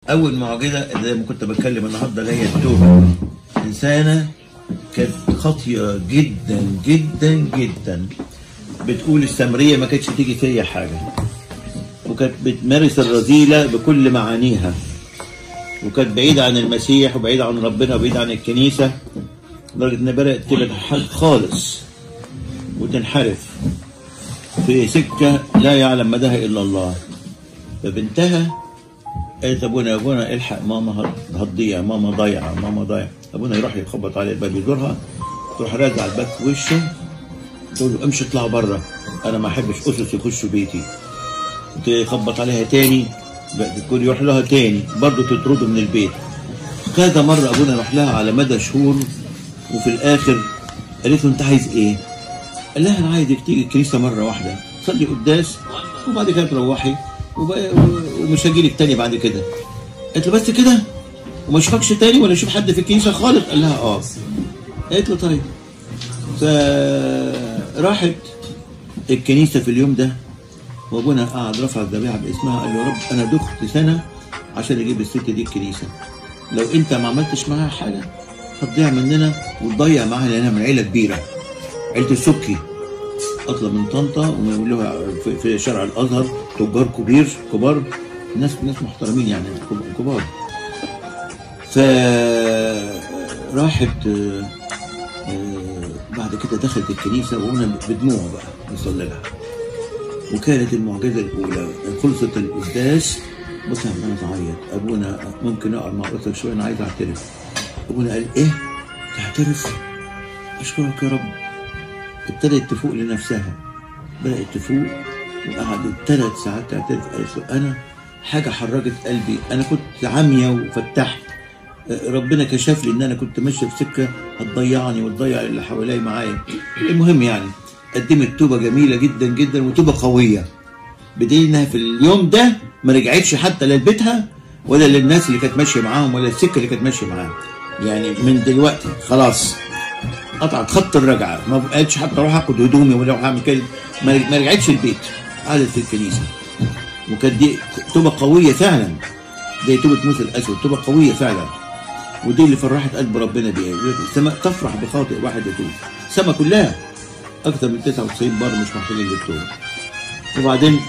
اول معجزه زي ما كنت بتكلم النهارده اللي هي التوبه انسانه كانت خاطيه جدا جدا جدا بتقول السامريه ما كانتش تيجي فيا حاجه وكانت بتمارس الرذيله بكل معانيها وكانت بعيده عن المسيح وبعيده عن ربنا وبعيده عن الكنيسه لدرجه انها بدات تبعد خالص وتنحرف في سكه لا يعلم مداها الا الله فبنتها قالت ابونا يا ابونا الحق ماما هتضيع ماما ضايعه ماما ضايعه ابونا يروح يخبط على الباب يزورها تروح راجع الباب في وشه تقول له امشي اطلع بره انا ما احبش اسس يخشوا بيتي تخبط عليها تاني تقول يروح لها تاني برضه تطرده من البيت كذا مره ابونا يروح لها على مدى شهور وفي الاخر قالت له انت عايز ايه؟ قال لها انا عايزك تيجي الكنيسه مره واحده تصلي قداس وبعد كده تروحي ومش هجيلك تاني بعد كده قالت له بس كده وما اشوفكش تاني ولا اشوف حد في الكنيسه خالص قال لها اه قالت له طيب فراحت الكنيسه في اليوم ده وابونا قعد رفع الذبيحه باسمها قال له يا رب انا دخت سنه عشان اجيب الست دي الكنيسه لو انت ما عملتش معاها حاجه هتضيع مننا وتضيع معاها لانها من عيله كبيره عيله السكي اطلب من طنطا ويقول لها في, في شارع الازهر تجار كبير كبار ناس ناس محترمين يعني كبار فراحت بعد كده دخلت الكنيسه وانا بدموع بقى نصلي لها وكانت المعجزه الاولى خلصت القداس بص يا انا تعيط ابونا ممكن اقعد مع اسرك شويه انا عايز اعترف ابونا قال ايه تعترف اشكرك يا رب ابتدت تفوق لنفسها بدات تفوق وقعدت ثلاث ساعات تعترف قالت له انا حاجه حركت قلبي انا كنت عاميه وفتحت ربنا كشف لي ان انا كنت ماشيه في سكه هتضيعني وتضيع اللي حواليا معايا المهم يعني قدمت توبه جميله جدا جدا وتوبه قويه بدليل انها في اليوم ده ما رجعتش حتى لبيتها ولا للناس اللي كانت ماشيه معاهم ولا السكه اللي كانت ماشيه معاهم يعني من دلوقتي خلاص قطعت خط الرجعه ما بقتش حتى اروح اخد هدومي ولا اروح اعمل كده ما رجعتش البيت قعدت في الكنيسه وكانت دي توبه قويه فعلا زي توبه موسى الاسود توبه قويه فعلا ودي اللي فرحت قلب ربنا بيها السماء تفرح بخاطئ واحد يتوب السماء كلها اكثر من 99 بار مش محتاجين للتوبه وبعدين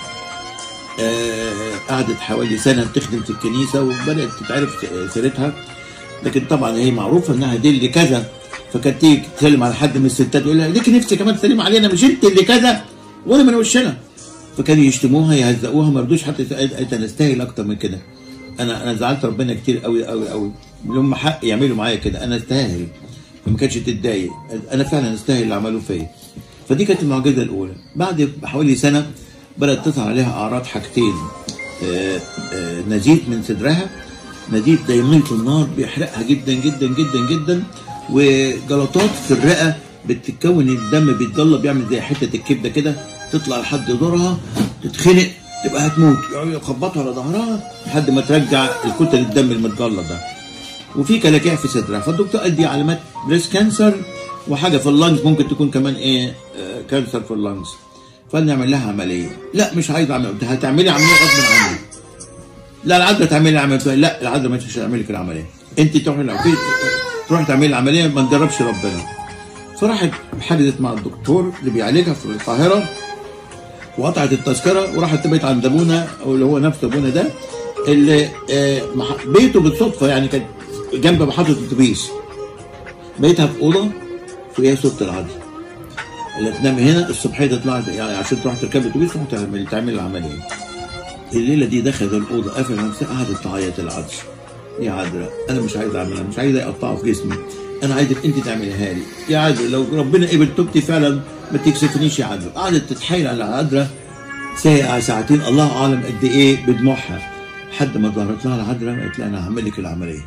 آه قعدت حوالي سنه بتخدم في الكنيسه وبدات تتعرف سيرتها لكن طبعا هي معروفه انها دي اللي كذا فكانت تيجي تسلم على حد من الستات يقول لها ليك نفسي كمان تسلم علينا مش انت اللي كذا وانا من وشنا فكانوا يشتموها يهزقوها ما رضوش حتى قالت انا استاهل اكتر من كده انا انا زعلت ربنا كتير قوي قوي قوي لهم حق يعملوا معايا كده انا استاهل فما كانتش تتضايق انا فعلا استاهل اللي عملوه فيا فدي كانت المعجزه الاولى بعد حوالي سنه بدات تظهر عليها اعراض حاجتين آآ آآ نزيف من صدرها نزيف زي ميت النار بيحرقها جدا جدا جدا جدا وجلطات في الرئه بتتكون الدم بيتضل بيعمل زي حته الكبده كده تطلع لحد دورها تتخنق تبقى هتموت يخبطوا على ظهرها لحد ما ترجع الكتل الدم المتجلط ده وفي كلاكيع في صدرها فالدكتور قال دي علامات بريس كانسر وحاجه في اللنجز ممكن تكون كمان ايه آه كانسر في اللنجز فنعمل لها عمليه لا مش عايز اعمل هتعملي عمليه غصب عني لا العذراء تعملي عمليه لا العذراء مش هتعمل لك العمليه انت تروحي العمليه تروحي تعملي العمليه ما تجربش ربنا فراحت حجزت مع الدكتور اللي بيعالجها في القاهره وقطعت التذكره وراحت تبيت عند ابونا او اللي هو نفس ابونا ده اللي آه بيته بالصدفه يعني كان جنب محطه الاتوبيس بيتها في اوضه فيها صوت العذراء اللي تنام هنا الصبحيه تطلع يعني عشان تروح تركب الاتوبيس تروح تعمل تعمل العمليه الليله دي دخلت الاوضه قفل نفسها قعدت تعيط العذراء يا عذراء انا مش عايز اعملها مش عايز اقطعه في جسمي انا عايزك انت تعمليها لي يا عذراء لو ربنا قبل توبتي فعلا ما تكسفنيش يا عذراء قعدت تتحايل على عذراء ساعة ساعتين الله اعلم قد ايه بدموعها لحد ما ظهرت لها العذراء قالت لها انا هعمل لك العمليه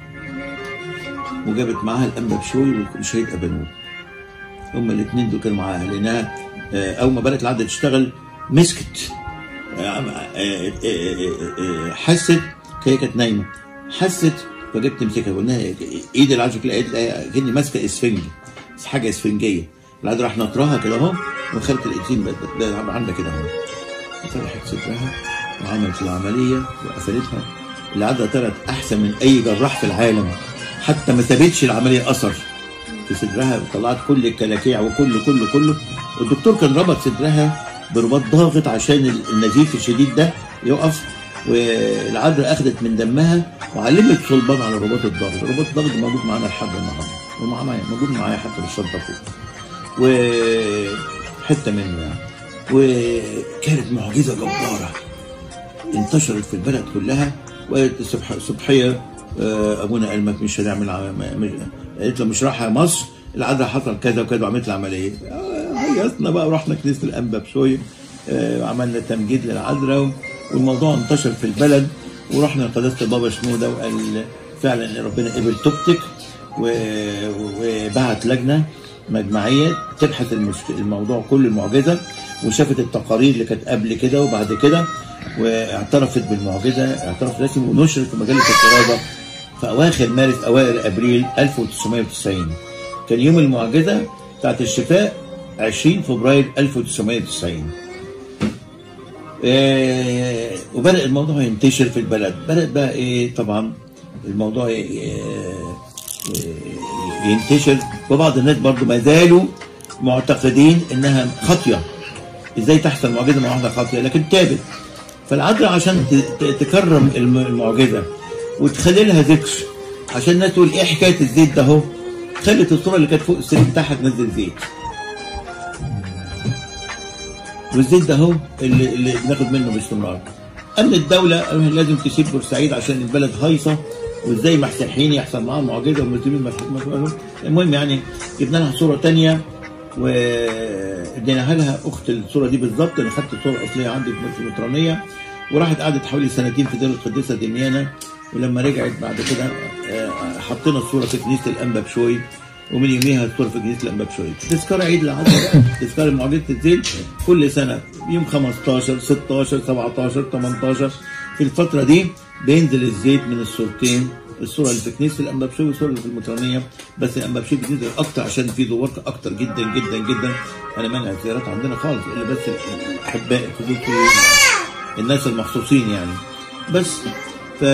وجابت معاها الانبا بشوي وشهيد ابانوت هما الاثنين دول كانوا معاها لانها اول ما بدات العذراء تشتغل مسكت حست هي كانت نايمه حست فجبت تمسكها قلنا ايد العذراء كده لقيت كاني ماسكه اسفنج حاجه اسفنجيه العذراء راح نطرها كده اهو وخدت الانسين عندها كده اهو فتحت صدرها وعملت العمليه وقفلتها العضله طلعت احسن من اي جراح في العالم حتى ما سابتش العمليه اثر في صدرها طلعت كل الكلاكيع وكل كل كله والدكتور كان ربط صدرها برباط ضاغط عشان النزيف الشديد ده يقف والعذراء اخذت من دمها وعلمت صلبان على رباط الضغط، رباط الضغط موجود معانا لحد النهارده ومعايا موجود معايا حتى في الشنطه فوق. وحته منه يعني. وكانت معجزه جباره انتشرت في البلد كلها وقالت الصبح صبحيه آه، ابونا قال ما مش هنعمل عم- مش- قالت له مش رايحه مصر العذراء حصل كذا وكذا وعملت لها عمليه آه، هيصنا بقى ورحنا كنيسه الانبا بشويه آه، وعملنا تمجيد للعذراء والموضوع انتشر في البلد ورحنا لقداسه البابا شنوده وقال فعلا ان ربنا قبل توبتك و- وبعت لجنه مجمعيه تبحث المشك... الموضوع كل المعجزه وشافت التقارير اللي كانت قبل كده وبعد كده واعترفت بالمعجزه اعترفت رسمي ونشرت في مجله القرابه في اواخر مارس اوائل ابريل 1990 كان يوم المعجزه بتاعت الشفاء 20 فبراير 1990 آه، وبدأ الموضوع ينتشر في البلد بدأ بقى ايه طبعا الموضوع ي- آه، آه، ينتشر وبعض الناس برضو ما زالوا معتقدين انها خاطيه ازاي تحصل معجزه مع واحده خاطيه لكن تابت فالعذراء عشان ت- ت- تكرم الم- المعجزه وتخلي لها ذكر عشان الناس تقول ايه حكايه الزيت ده اهو خلت الصوره اللي كانت فوق السرير بتاعها تنزل زيت والزيت ده اهو اللي, اللي بناخد منه باستمرار امن الدوله قالوا لازم تسيب بورسعيد عشان البلد هايصه وازاي مسيحيين يحصل معاهم معجزه والمسلمين ما يحصل- المهم يعني جبنا لها صوره تانية واديناها لها اخت الصوره دي بالظبط انا خدت الصوره الاصليه عندي في المترانيه وراحت قعدت حوالي سنتين في دير القديسه دميانه ولما رجعت بعد كده آه، حطينا الصوره في كنيسه الانبا بشوي ومن يوميها الصوره في كنيسه الانبا بشوي تذكار عيد العذراء تذكار معجزه الزيت كل سنه يوم 15 16 17 18 في الفتره دي بينزل الزيت من الصورتين الصوره اللي في كنيسه الانبا بشوي والصوره اللي في المترانيه بس الانبا بشوي بتنزل اكتر عشان في زوار اكتر جدا جدا جدا انا مانع الزيارات عندنا خالص الا بس الاحباء في الناس المخصوصين يعني بس ف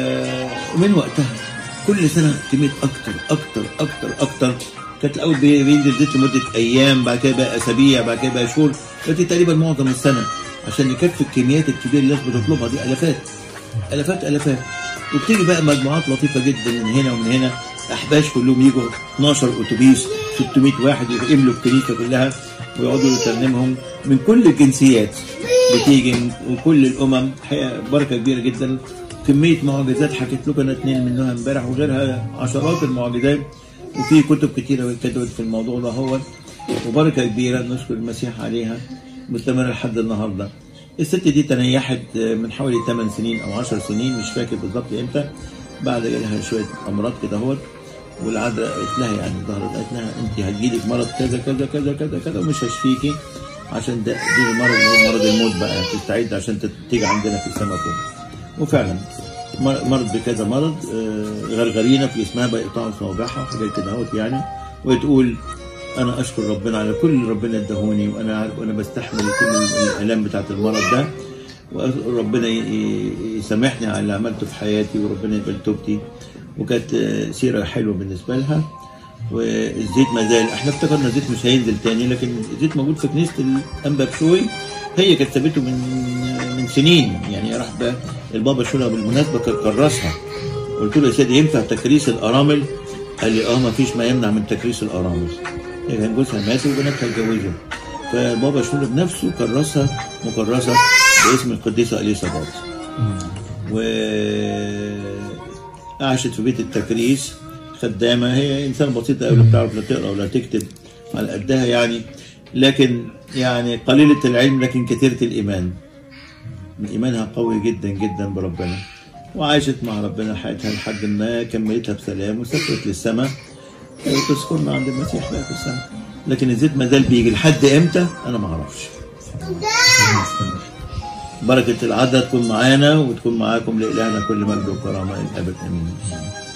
ومن وقتها كل سنه كميه اكتر اكتر اكتر اكتر كانت الاول بي- بينزل زيت لمده ايام بعد كده بقى اسابيع بعد كده بقى شهور دلوقتي تقريبا معظم السنه عشان يكفي الكميات الكبيره اللي الناس بتطلبها دي الافات الافات الافات وبتيجي بقى مجموعات لطيفه جدا من هنا ومن هنا احباش كلهم يجوا 12 اتوبيس 600 واحد يملوا الكنيسه كلها ويقعدوا يترنمهم من كل الجنسيات بتيجي من كل الامم الحقيقه بركه كبيره جدا كميه معجزات حكيت لكم انا اتنين منها امبارح وغيرها عشرات المعجزات وفي كتب كتيره اتكتبت في الموضوع ده هو وبركه كبيره نشكر المسيح عليها مستمره لحد النهارده الست دي تنيحت من حوالي 8 سنين او 10 سنين مش فاكر بالظبط امتى بعد جالها شويه امراض كده اهوت والعذراء قالت لها يعني ظهرت قالت لها انت هتجيلك مرض كذا كذا كذا كذا كذا ومش هشفيكي عشان ده دي المرض اللي هو مرض الموت بقى تستعد عشان تت- تيجي عندنا في السماء فوق وفعلا مر- مرض بكذا مرض آه، غرغرينا في اسمها بقى يقطعوا صوابعها وحاجات كده اهوت يعني وتقول انا اشكر ربنا على كل اللي ربنا اداهوني وانا عارف وانا بستحمل كل الالام بتاعت المرض ده وربنا ي- ي- يسامحني على اللي عملته في حياتي وربنا يقبل توبتي وكانت آه، سيره حلوه بالنسبه لها والزيت ما زال احنا افتكرنا الزيت مش هينزل تاني لكن الزيت موجود في كنيسه الانبا بشوي هي كانت سابته من من سنين يعني راح بقى البابا شولا بالمناسبه كان كرسها قلت له يا سيدي ينفع تكريس الارامل؟ قال لي اه ما فيش ما يمنع من تكريس الارامل هي كان جوزها مات وبناتها اتجوزوا فبابا شولا بنفسه كرسها مكرسه باسم القديسه اليصابات وعاشت في بيت التكريس خدامه هي انسانه بسيطه قوي لا بتعرف لا تقرا ولا تكتب على قدها يعني لكن يعني قليله العلم لكن كثيره الايمان ايمانها قوي جدا جدا بربنا وعاشت مع ربنا حياتها لحد ما كملتها بسلام وسافرت للسماء وتذكرنا عند المسيح بقى في السماء لكن الزيت ما زال بيجي لحد امتى انا ما اعرفش بركة العدد تكون معانا وتكون معاكم لإلهنا كل مجد وكرامة الأبد آمين